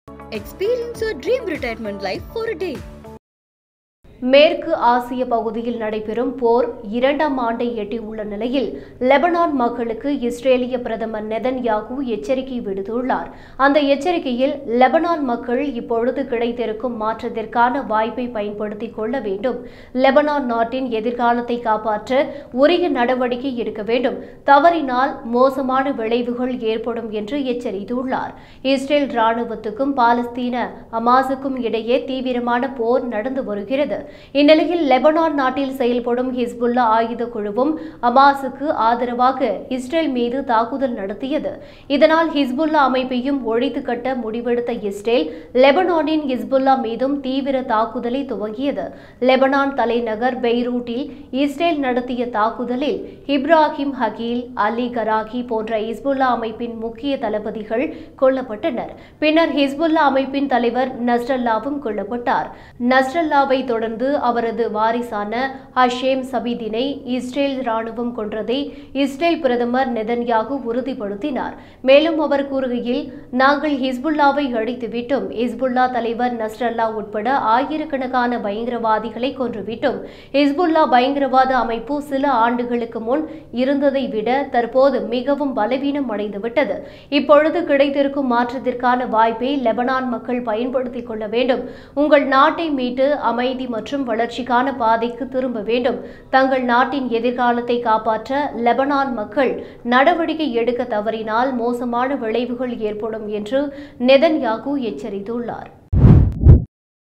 Experience your dream retirement life for a day. மேற்கு ஆசிய பகுதியில் நடைபெறும் போர் இரண்டாம் ஆண்டை எட்டியுள்ள நிலையில் லெபனான் மக்களுக்கு இஸ்ரேலிய பிரதமர் நெதன்யாகு எச்சரிக்கை விடுத்துள்ளார் அந்த எச்சரிக்கையில் லெபனான் மக்கள் இப்பொழுது கிடைத்திருக்கும் மாற்றத்திற்கான வாய்ப்பை பயன்படுத்திக் கொள்ள வேண்டும் லெபனான் நாட்டின் எதிர்காலத்தை காப்பாற்ற உரிய நடவடிக்கை எடுக்க வேண்டும் தவறினால் மோசமான விளைவுகள் ஏற்படும் என்று எச்சரித்துள்ளார் இஸ்ரேல் ராணுவத்துக்கும் பாலஸ்தீன அமாசுக்கும் இடையே தீவிரமான போர் நடந்து வருகிறது இந்நிலையில் லெபனான் நாட்டில் செயல்படும் ஹிஸ்புல்லா ஆயுத குழுவும் அமாசுக்கு ஆதரவாக இஸ்ரேல் மீது தாக்குதல் நடத்தியது இதனால் ஹிஸ்புல்லா அமைப்பையும் ஒழித்து கட்ட முடிவெடுத்த இஸ்ரேல் லெபனானின் ஹிஸ்புல்லா மீதும் தீவிர தாக்குதலை துவங்கியது லெபனான் தலைநகர் பெய்ரூட்டில் இஸ்ரேல் நடத்திய தாக்குதலில் இப்ராஹிம் ஹகீல் அலி கராகி போன்ற ஹிஸ்புல்லா அமைப்பின் முக்கிய தளபதிகள் கொல்லப்பட்டனர் பின்னர் ஹிஸ்புல்லா அமைப்பின் தலைவர் நஸ்ரல்லாவும் கொல்லப்பட்டார் நஸ்ரல்லாவை தொடர்ந்து அவரது வாரிசான ஹஷேம் சபீதினை இஸ்ரேல் ராணுவம் கொன்றதை இஸ்ரேல் பிரதமர் நெதன்யாகு உறுதிப்படுத்தினார் மேலும் அவர் கூறுகையில் நாங்கள் ஹிஸ்புல்லாவை அழித்துவிட்டோம் ஹிஸ்புல்லா தலைவர் நஸ்ரல்லா உட்பட ஆயிரக்கணக்கான பயங்கரவாதிகளை கொன்றுவிட்டோம் ஹிஸ்புல்லா பயங்கரவாத அமைப்பு சில ஆண்டுகளுக்கு முன் இருந்ததை விட தற்போது மிகவும் பலவீனம் அடைந்துவிட்டது இப்பொழுது கிடைத்திருக்கும் மாற்றத்திற்கான வாய்ப்பை லெபனான் மக்கள் பயன்படுத்திக் கொள்ள வேண்டும் உங்கள் நாட்டை மீட்டு அமைதி மற்றும் வளர்ச்சிக்கான பாதைக்கு திரும்ப வேண்டும் தங்கள் நாட்டின் எதிர்காலத்தை காப்பாற்ற லெபனான் மக்கள் நடவடிக்கை எடுக்க தவறினால் மோசமான விளைவுகள் ஏற்படும் என்று நெதன்யாகு எச்சரித்துள்ளார்